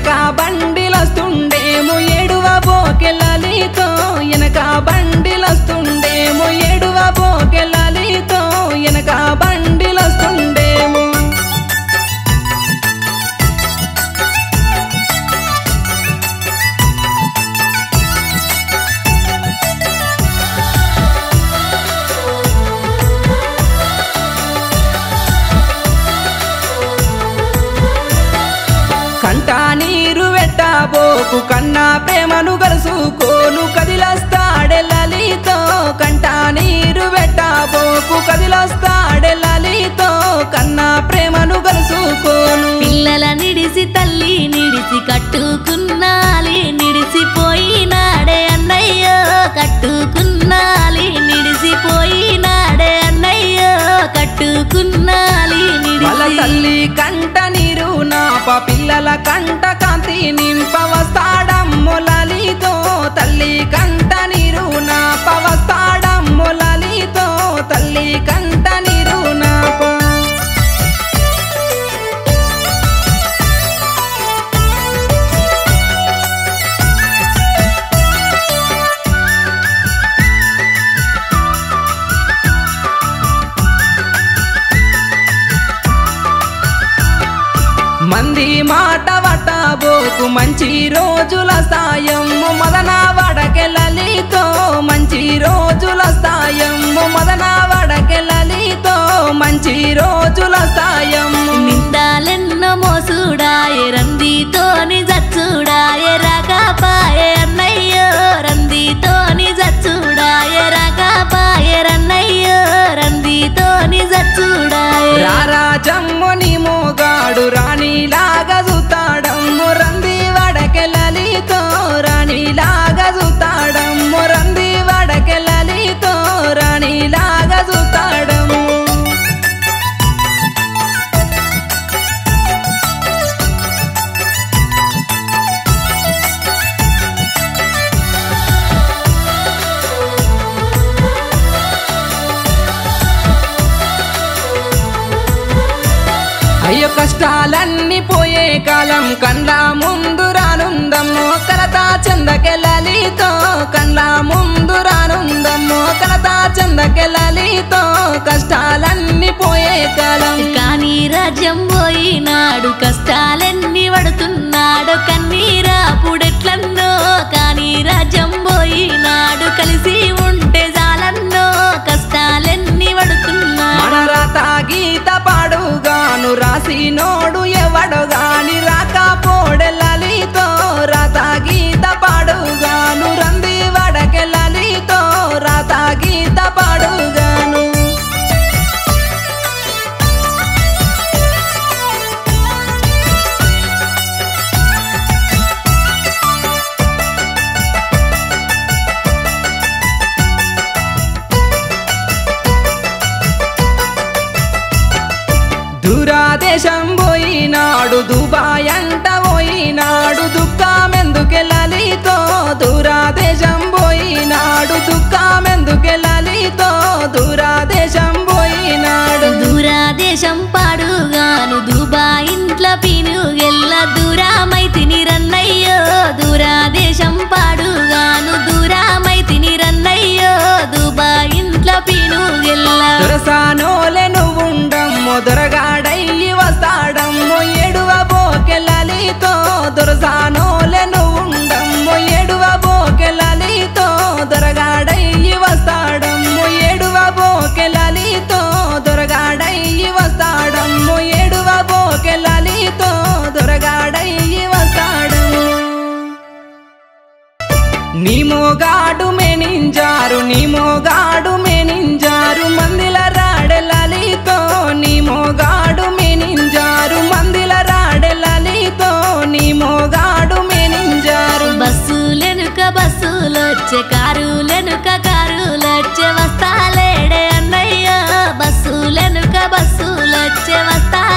ఎనక బండిలొస్తుండేమో ఏడువ బోకెళ్ళలితో ఎనక బండిలొస్తుండేమో ఏడువ బోకెళ్ళలితో ఎనక బండిలొస్తుండేమో కంట నీరు వెట్టబోకు కన్నా ప్రేమను గలుసుకోను కదిలొస్తాడెల్లలితో కంట నీరు వెట్టబోకు కదిలొస్తాడెల్లలితో కన్నా ప్రేమను గలుసుకోను పిల్లల నిడిసి తల్లి నిడిసి కట్టుకున్నాలి నిడిసిపోయినాడే అన్నయ్యో కట్టుకున్నాలి నిడిసిపోయినాడే అన్నయ్యో కట్టుకున్నాలి వాళ్ళ నిడిసి తల్లి కంట నీరు నాప పిల్లల కంట కాంతి నింప వస్తాడమ్ములలితో తల్లి కంట నీరు నాప వస్తాడమ్ములలితో తల్లి కంట నీరు నాప మంది మాట వట్టబోకు మంచి రోజుల సాయము మదన వడకెళ్ళలితో మంచి రోజుల సాయము మదన వడకెళ్ళలితో మంచి రోజుల సాయము నిందాలెన్నో మోసుడాయే రందితోని జచ్చుడాయే రాకాపాయే అన్నయ్యో రందితోని జచ్చుడాయే రాకాపాయే రన్నయ్యో రందితోని జచ్చుడాయే రారాజమ్ముని మోగాడు రాణిలాగా చూతాడమ్ము రంది వడకెళ్ళలితో రాణిలాగా చూతాడమ్ము రంది వడకెళ్ళలితో రాణిలాగా చూతాడమ్ము అయ్యో కష్టాలన్నీ పోయే కాలం కండ్ల ముందు రానుందమ్మో కలత చందకెళ్ళలితో కండ్ల ముందు రానుందమ్మో కలత చందకెళ్ళలితో కష్టాలన్నీ పోయే కాలం కానీ రాజ్యం పోయినాడు కష్టాలెన్ని పడుతున్నాడు కన్నీరా పుడెట్లన్నో కానీ రాజ్యం పోయినాడు కలిసి ఉంటే చాలన్నో కష్టాలెన్ని పడుతున్నాడు మన రాత గీత పాడుగాను రాసి నోడు ఎవడు గాని రాకపోడెళ్ళలితో రాత గీత పాడుగాను రంది వడకెళ్ళలితో రాత గీత పాడుగాను దూరాదేశం పోయినాడు దుబాయ్ అంట పోయినాడు దుఃఖమెందుకెళ్ళలితో దూరాదేశం పోయినాడు దుఃఖమెందుకెళ్ళలితో దూరాదేశం పోయినాడు దూరాదేశం పాడుగాను దుబా ఇంట్ల పీనుగెల్ల దూరామైతిని రన్నయ్యో దూరాదేశం పాడుగాను దూరామైతిని రన్నయ్యో దుబా ఇంట్ల పీనుగెల్ల దొరసానోలే నువ్వుండమ్మో దొరగాడయ్యి వస్తాడమ్మో ఎడువ బోకెళ్ళలితో దొరసానోలే నువ్వుండమ్మో ఎడువ బోకెళ్ళలితో దొరగాడయ్యి వస్తాడమ్మో ఎడువ బోకెళ్ళలితో దొరగాడయ్యి వస్తాడమ్మో ఎడువ బోకెళ్ళలితో దొరగాడయ్యి వస్తాడమ్మో నీ మోగాడు మెనింజారు నీ మోగాడు మెనింజారు మందిల రాడెలలితో నీ మోగాడు మెనింజారు మందిల రాడెలలితో నీ మోగాడు మెనింజారు బస్సులెనుక బస్సులొచ్చే కారులెనుక కారులొచ్చే వస్తాలేడే అన్నయ్య బస్సులెనుక బస్సులొచ్చే వస్తా